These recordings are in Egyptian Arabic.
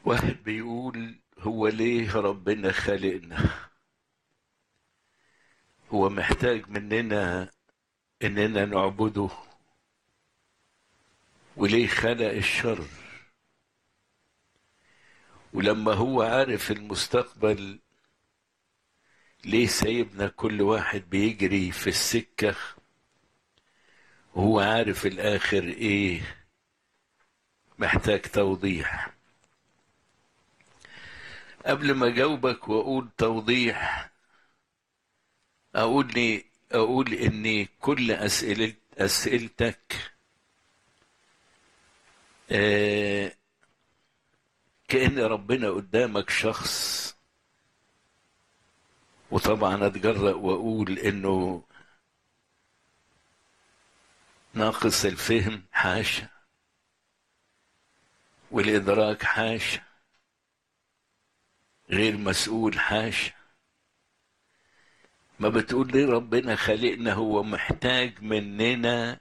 واحد بيقول هو ليه ربنا خلقنا هو محتاج مننا اننا نعبده وليه خلق الشر ولما هو عارف المستقبل ليه سايبنا كل واحد بيجري في السكة وهو عارف الآخر إيه محتاج توضيح قبل ما أجاوبك وأقول توضيح أقول لي أقول إن كل أسئلة أسئلتك آه كأن ربنا قدامك شخص وطبعا اتجرأ واقول انه ناقص الفهم حاشا والادراك حاشا غير مسؤول حاشا ما بتقول ليه ربنا خلقنا هو محتاج مننا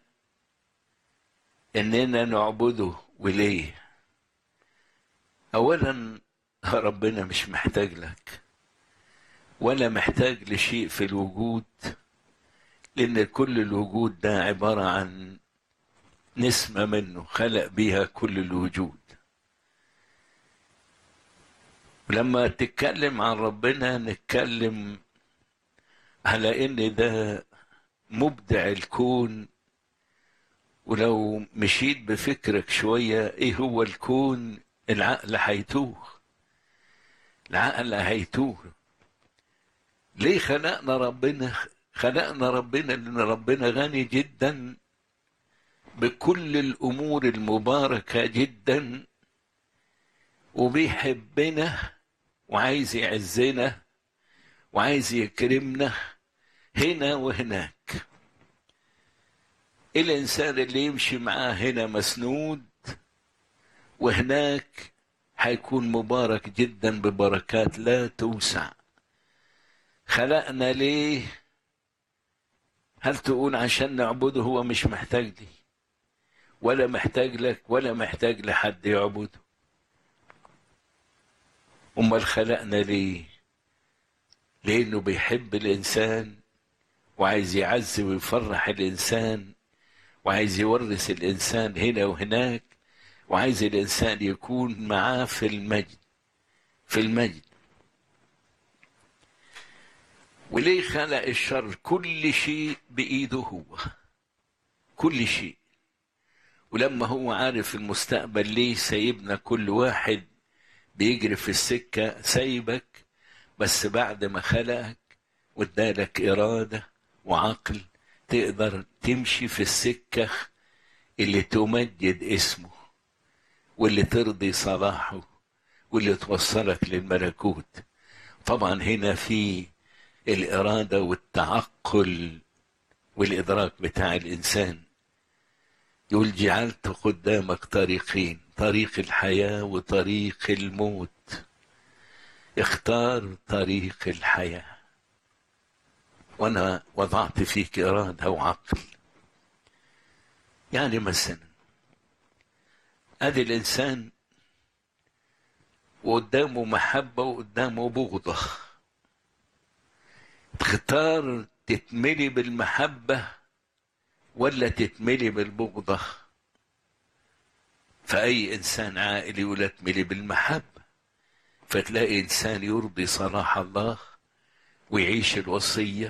اننا نعبده وليه اولا ربنا مش محتاج لك ولا محتاج لشيء في الوجود لأن كل الوجود ده عبارة عن نسمة منه خلق بيها كل الوجود ولما تتكلم عن ربنا نتكلم على ان ده مبدع الكون ولو مشيت بفكرك شوية ايه هو الكون العقل هيتوه العقل هيتوه ليه خلقنا ربنا خلقنا ربنا لان ربنا غني جدا بكل الامور المباركه جدا وبيحبنا وعايز يعزنا وعايز يكرمنا هنا وهناك الانسان اللي يمشي معاه هنا مسنود وهناك هيكون مبارك جدا ببركات لا توسع خلقنا ليه هل تقول عشان نعبده هو مش محتاج لي ولا محتاج لك ولا محتاج لحد يعبده امال خلقنا ليه لانه بيحب الانسان وعايز يعز ويفرح الانسان وعايز يورث الانسان هنا وهناك وعايز الانسان يكون معاه في المجد في المجد وليه خلق الشر كل شيء بإيده هو كل شيء ولما هو عارف المستقبل ليه سايبنا كل واحد بيجري في السكة سايبك بس بعد ما خلقك وادالك إرادة وعقل تقدر تمشي في السكة اللي تمجد اسمه واللي ترضي صلاحه واللي توصلك للملكوت طبعا هنا في الإرادة والتعقل والإدراك بتاع الإنسان يقول جعلت قدامك طريقين طريق الحياة وطريق الموت اختار طريق الحياة وأنا وضعت فيك إرادة وعقل يعني مثلا ادي الإنسان وقدامه محبة وقدامه بغضة تختار تتملي بالمحبة ولا تتملي بالبغضة فأي إنسان عاقل يقول اتملي بالمحبة فتلاقي إنسان يرضي صلاح الله ويعيش الوصية